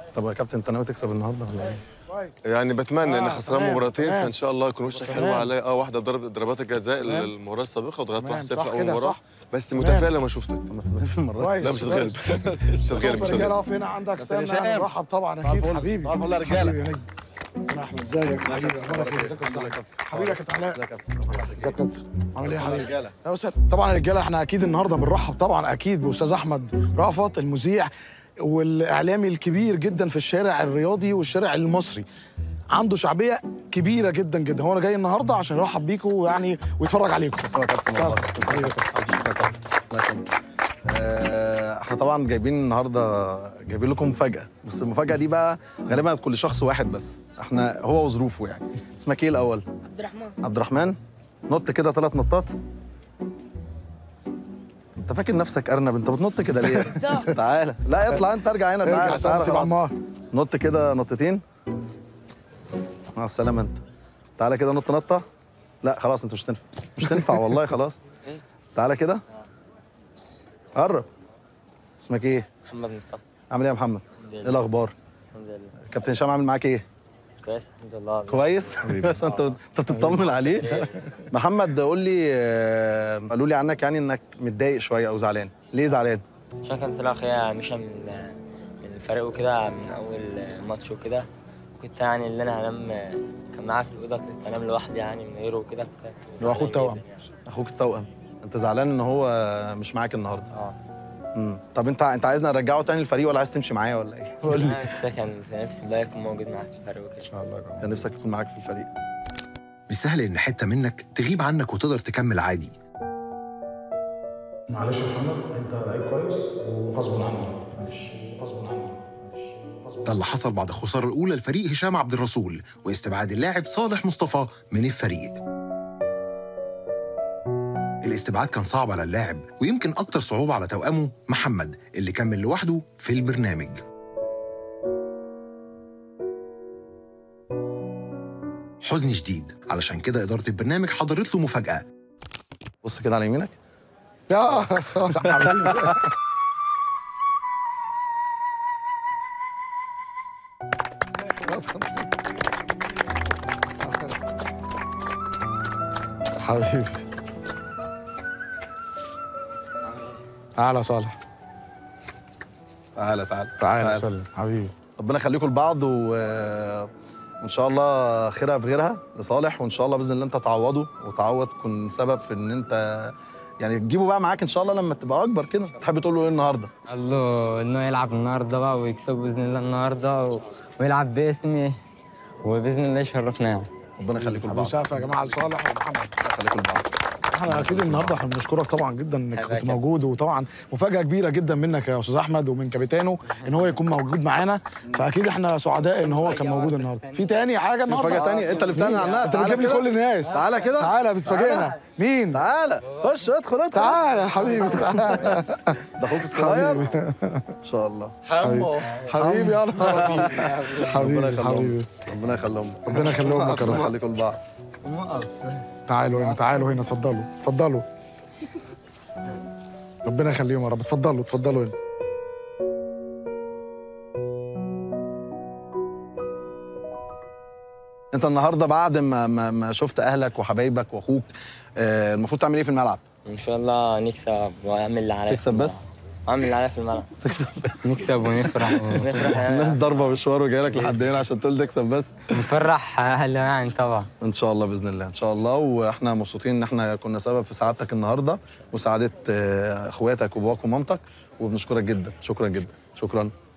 طب يا كابتن انت ناوي تكسب النهارده ولا ايه؟ يعني بتمنى ان آه، خسران تمام، مباراتين تمام. فان شاء الله يكون وشك حلو تمام. عليا اه واحده ضرب ضربات الجزاء تمام. المباراه السابقه وضغطت تمام، 1-0 في صح اول كده، مباراه صح. بس تمام. متفائل لما شفتك ما تبقاش المره كويس لا مش هتغلب مش هتغلب مش رجاله هتغلب اقف هنا عندك بس استنى يا شباب. نرحب طبعا صباح اكيد الفل. حبيبي صباح الفل يا رجالة. حبيبي يا نجم انا احمد ازيك حبيبي اخبارك ايه ازيك يا استاذ حبيبي يا كابتن علاء لا يا كابتن ازيك يا كابتن عامل ايه يا حبيبي رجاله يا وسهلا طبعا يا رجاله احنا اكيد النهارده بنرحب طبعا اكيد باستاذ احمد رأفت المذيع والاعلامي الكبير جدا في الشارع الرياضي والشارع المصري عنده شعبيه كبيره جدا جدا هو انا جاي النهارده عشان يرحب بيكم يعني ويتفرج عليكم اسمع يا كابتن والله حبيبي يا كابتن. شكرا يا كابتن الله يخليك آه، احنا طبعا جايبين النهارده جايبين لكم مفاجاه بس المفاجاه دي بقى غالبا هتكون لشخص واحد بس احنا هو وظروفه يعني اسمك ايه الاول عبد الرحمن عبد الرحمن نط كده ثلاث نطات انت فاكر نفسك ارنب انت بتنط كده ليه صح. تعالى لا اطلع انت ارجع هنا ارجع تعالى سيب تعالى خلاص. عمار نط كده نطتين مع السلامه انت تعالى كده نط نطه لا خلاص انت مش تنفع مش تنفع والله خلاص تعالى كده قرب اسمك ايه محمد مصطفى عامل ايه يا محمد الحمد ايه لله الاخبار الحمد لله كابتن هشام عامل معاك ايه كويس الحمد لله كويس بس انت انت بتطمن عليه محمد قول لي آه، قالوا لي عنك يعني انك متضايق شويه او زعلان ليه زعلان عشان كان سلاح اخويا مشى من من الفريق وكده من اول ماتش وكده كنت يعني اللي انا هنام كان معاه في الاوضه كنت انام لوحدي يعني من غيره وكده كنت هو أخوه زعلان التوأم. جداً يعني. اخوك التوأم انت زعلان ان هو مش معاك النهارده اه امم طب انت انت عايزني ارجعه تاني الفريق ولا عايز تمشي معايا ولا ايه قول لي انا كنت كان نفسي بقى يكون موجود معاك في الفريق وكده ان شاء الله يا كابتن. كان نفسك يكون معاك في الفريق مش سهل إن حتة منك تغيب عنك وتقدر تكمل عادي معلش يا محمد انت لعيب كويس وغصب عني معلش غصب عني معلش غصب ده اللي حصل بعد الخسارة الأولى لفريق هشام عبد الرسول واستبعاد اللاعب صالح مصطفى من الفريق الاستبعاد كان صعب على اللاعب ويمكن أكتر صعوبة على توأمه محمد اللي كمل لوحده في البرنامج حزن شديد علشان كده إدارة البرنامج حضرت له مفاجأة بص كده على يمينك يا صالح حبيبي حبيبي تعالى يا صالح تعالى تعالى تعالى سلم حبيبي ربنا يخليكم لبعض و... وان شاء الله خيرها في غيرها لصالح وان شاء الله باذن الله انت تعوضه وتعوض تكون سبب في ان انت يعني تجيبه بقى معاك ان شاء الله لما تبقى اكبر كده تحب تقول له ايه النهارده قال له انه يلعب النهارده بقى ويكسب باذن الله النهارده و... ويلعب باسمي وباذن الله يشرفنا يعني ربنا يخليكم لبعض مسافه يا جماعه لصالح ومحمد ربنا يخليكم لبعض احنا اكيد النهارده احنا بنشكرك طبعا جدا انك حبيبي كنت يا موجود وطبعا مفاجاه كبيره جدا منك يا استاذ احمد ومن كابتنه ان هو يكون موجود معانا فاكيد احنا سعداء ان هو كان موجود النهارده في تاني حاجه النهارده مفاجاه تانية انت اللي بتعلن عنها انت تعالى بتجيب لي كده. كل الناس تعالى كده تعالى بتفاجئنا مين تعالى خش ادخل ادخل تعالى يا حبيبي تعالى ده اخوك الصغير ان شاء الله حبيبي يلا ربنا حبيبي يخليهم حبيبي ربنا يخليهم ربنا يخليهم لك يا ربنا رب يخليكم لبعض تعالوا هنا تعالوا هنا اتفضلوا اتفضلوا ربنا يخليهم يا رب اتفضلوا اتفضلوا هنا انت النهارده بعد ما ما, ما شفت اهلك وحبايبك واخوك آه، المفروض تعمل ايه في الملعب ان شاء الله نكسب واعمل اللي عليا في تكسب الملعب. بس اعمل اللي عليا في الملعب تكسب بس نكسب ونفرح نفرح الناس يعني ضاربه مشوار وجايه لك لحد هنا عشان تقول تكسب بس ونفرح اهله يعني طبعا ان شاء الله باذن الله ان شاء الله واحنا مبسوطين ان احنا كنا سبب في سعادتك النهارده وسعاده آه، اخواتك وباباك ومامتك وبنشكرك جدا شكرا جدا شكرا